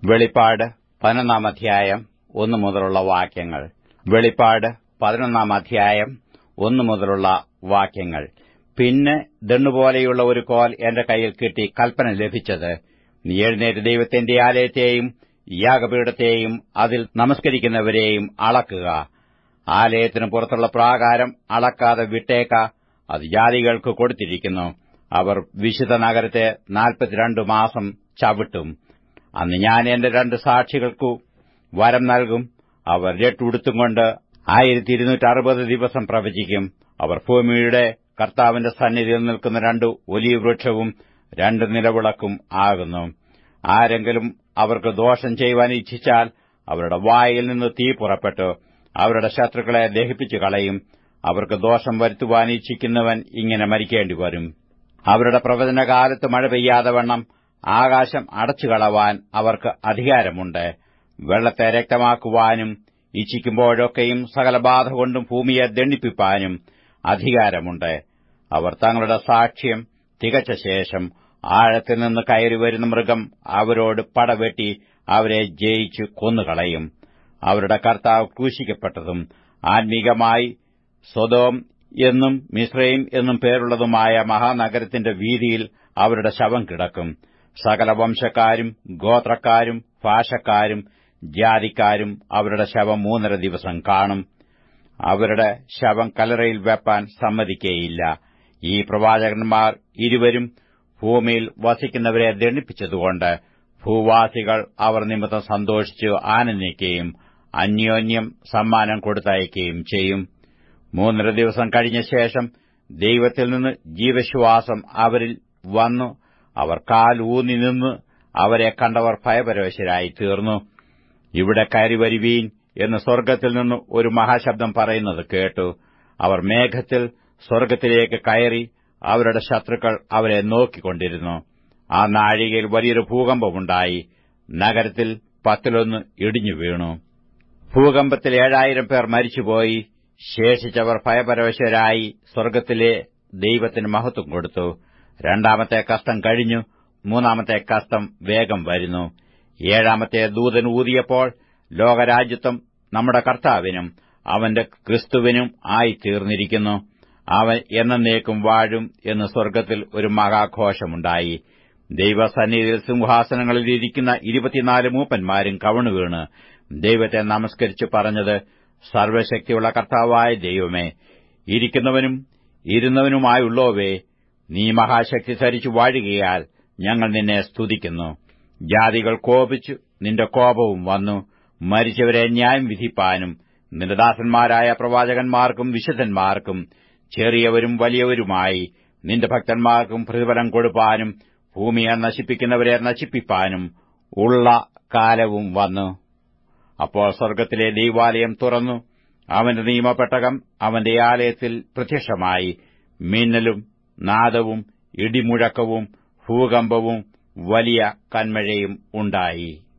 വെളിപ്പാട് പതിനൊന്നാം അധ്യായം ഒന്നു മുതലുള്ള വാക്യങ്ങൾ വെളിപ്പാട് പതിനൊന്നാം അധ്യായം ഒന്നു മുതലുള്ള വാക്യങ്ങൾ പിന്നെ ദണ്ണുപോലെയുള്ള ഒരു കോൽ എന്റെ കയ്യിൽ കിട്ടി കൽപ്പന ലഭിച്ചത് നീ എഴുന്നേറ്റ് ദൈവത്തിന്റെ ആലയത്തെയും യാഗപീഠത്തെയും അതിൽ നമസ്കരിക്കുന്നവരെയും അളക്കുക ആലയത്തിന് പുറത്തുള്ള പ്രാകാരം അളക്കാതെ വിട്ടേക്ക അത് ജാതികൾക്ക് കൊടുത്തിരിക്കുന്നു അവർ വിശുദ്ധ നഗരത്തെ നാൽപ്പത്തിരണ്ട് മാസം ചവിട്ടും അന്ന് ഞാൻ എന്റെ രണ്ട് സാക്ഷികൾക്കു വരം നൽകും അവർ രട്ടുടുത്തും കൊണ്ട് ആയിരത്തി ഇരുന്നൂറ്റി അറുപത് ദിവസം പ്രവചിക്കും അവർ ഭൂമിയുടെ കർത്താവിന്റെ സന്നിധിയിൽ നിൽക്കുന്ന രണ്ട് ഒലിവ് വൃക്ഷവും രണ്ട് നിലവിളക്കും ആകുന്നു ആരെങ്കിലും അവർക്ക് ദോഷം ചെയ്യുവാൻ ഇച്ഛിച്ചാൽ അവരുടെ വായിൽ നിന്ന് തീ പുറപ്പെട്ടു അവരുടെ ശത്രുക്കളെ ദഹിപ്പിച്ചു കളയും അവർക്ക് ദോഷം വരുത്തുവാൻ ഇച്ഛിക്കുന്നവൻ ഇങ്ങനെ മരിക്കേണ്ടി വരും അവരുടെ പ്രവചനകാലത്ത് മഴ പെയ്യാതെ വണ്ണം ആകാശം അടച്ചുകളവാൻ അവർക്ക് അധികാരമുണ്ട് വെള്ളത്തെ രക്തമാക്കുവാനും ഇച്ഛിക്കുമ്പോഴൊക്കെയും സകല ബാധ കൊണ്ടും ഭൂമിയെ ദണ്ഡിപ്പിപ്പാനും അധികാരമുണ്ട് അവർ തങ്ങളുടെ സാക്ഷ്യം തികച്ച ശേഷം ആഴത്തിൽ നിന്ന് കയറി വരുന്ന മൃഗം അവരോട് പടവെട്ടി അവരെ ജയിച്ചു കൊന്നുകളയും അവരുടെ കർത്താവ് ക്രൂശിക്കപ്പെട്ടതും ആത്മീകമായി സ്വതോം എന്നും മിശ്രയും എന്നും പേരുള്ളതുമായ മഹാനഗരത്തിന്റെ വീതിയിൽ അവരുടെ ശവം കിടക്കും സകല വംശക്കാരും ഗോത്രക്കാരും ഭാഷക്കാരും ജാതിക്കാരും അവരുടെ ശവം മൂന്നര ദിവസം കാണും അവരുടെ ശവം കലറയിൽ വെപ്പാൻ സമ്മതിക്കേയില്ല ഈ പ്രവാചകന്മാർ ഇരുവരും ഭൂമിയിൽ വസിക്കുന്നവരെ ദണ്ഡിപ്പിച്ചതുകൊണ്ട് ഭൂവാസികൾ അവർ നിമിത്തം സന്തോഷിച്ചു ആനന്ദിക്കുകയും അന്യോന്യം സമ്മാനം കൊടുത്തയക്കുകയും ചെയ്യും മൂന്നര ദിവസം കഴിഞ്ഞ ശേഷം ദൈവത്തിൽ നിന്ന് ജീവശ്വാസം അവരിൽ വന്നു അവർ കാൽ ഊന്നി നിന്ന് അവരെ കണ്ടവർ ഭയപരവശരായി തീർന്നു ഇവിടെ കയറി വരുവീൻ എന്ന് സ്വർഗ്ഗത്തിൽ നിന്ന് ഒരു മഹാശബ്ദം പറയുന്നത് കേട്ടു അവർ മേഘത്തിൽ സ്വർഗ്ഗത്തിലേക്ക് കയറി അവരുടെ ശത്രുക്കൾ അവരെ നോക്കിക്കൊണ്ടിരുന്നു ആ നാഴികയിൽ വലിയൊരു ഭൂകമ്പമുണ്ടായി നഗരത്തിൽ പത്തിലൊന്ന് ഇടിഞ്ഞു വീണു ഭൂകമ്പത്തിൽ ഏഴായിരം പേർ മരിച്ചുപോയി ശേഷിച്ചവർ ഭയപരവശരായി സ്വർഗ്ഗത്തിലെ ദൈവത്തിന് മഹത്വം കൊടുത്തു രണ്ടാമത്തെ കഷ്ടം കഴിഞ്ഞു മൂന്നാമത്തെ കഷ്ടം വേഗം വരുന്നു ഏഴാമത്തെ ദൂതൻ ഊതിയപ്പോൾ ലോകരാജ്യത്വം നമ്മുടെ കർത്താവിനും അവന്റെ ക്രിസ്തുവിനും ആയിത്തീർന്നിരിക്കുന്നു അവൻ എന്നേക്കും വാഴും എന്ന് സ്വർഗ്ഗത്തിൽ ഒരു മഹാഘോഷമുണ്ടായി ദൈവസന്നിധിയിൽ സിംഹാസനങ്ങളിൽ ഇരിക്കുന്ന ഇരുപത്തിനാല് മൂപ്പന്മാരും കവണു വീണ് ദൈവത്തെ നമസ്കരിച്ച് പറഞ്ഞത് സർവശക്തിയുള്ള കർത്താവായ ദൈവമേ ഇരിക്കുന്നവനും ഇരുന്നവനുമായുള്ളോവേ നീ മഹാശക്തി ധരിച്ചു വാഴുകയാൽ ഞങ്ങൾ നിന്നെ സ്തുതിക്കുന്നു ജാതികൾ കോപിച്ചു നിന്റെ കോപവും വന്നു മരിച്ചവരെ ന്യായം വിധിപ്പാനും നിന്റെ ദാസന്മാരായ പ്രവാചകന്മാർക്കും വിശുദ്ധന്മാർക്കും ചെറിയവരും വലിയവരുമായി നിന്റെ ഭക്തന്മാർക്കും പ്രതിഫലം കൊടുപ്പാനും ഭൂമിയെ നശിപ്പിക്കുന്നവരെ നശിപ്പിപ്പാനും ഉള്ള കാലവും വന്നു അപ്പോൾ സ്വർഗ്ഗത്തിലെ ദൈവാലയം തുറന്നു അവന്റെ നിയമപ്പെട്ടകം അവന്റെ ആലയത്തിൽ പ്രത്യക്ഷമായി മിന്നലും നാദവും ഇടിമുഴക്കവും ഭൂകമ്പവും വലിയ കന്മഴയും ഉണ്ടായി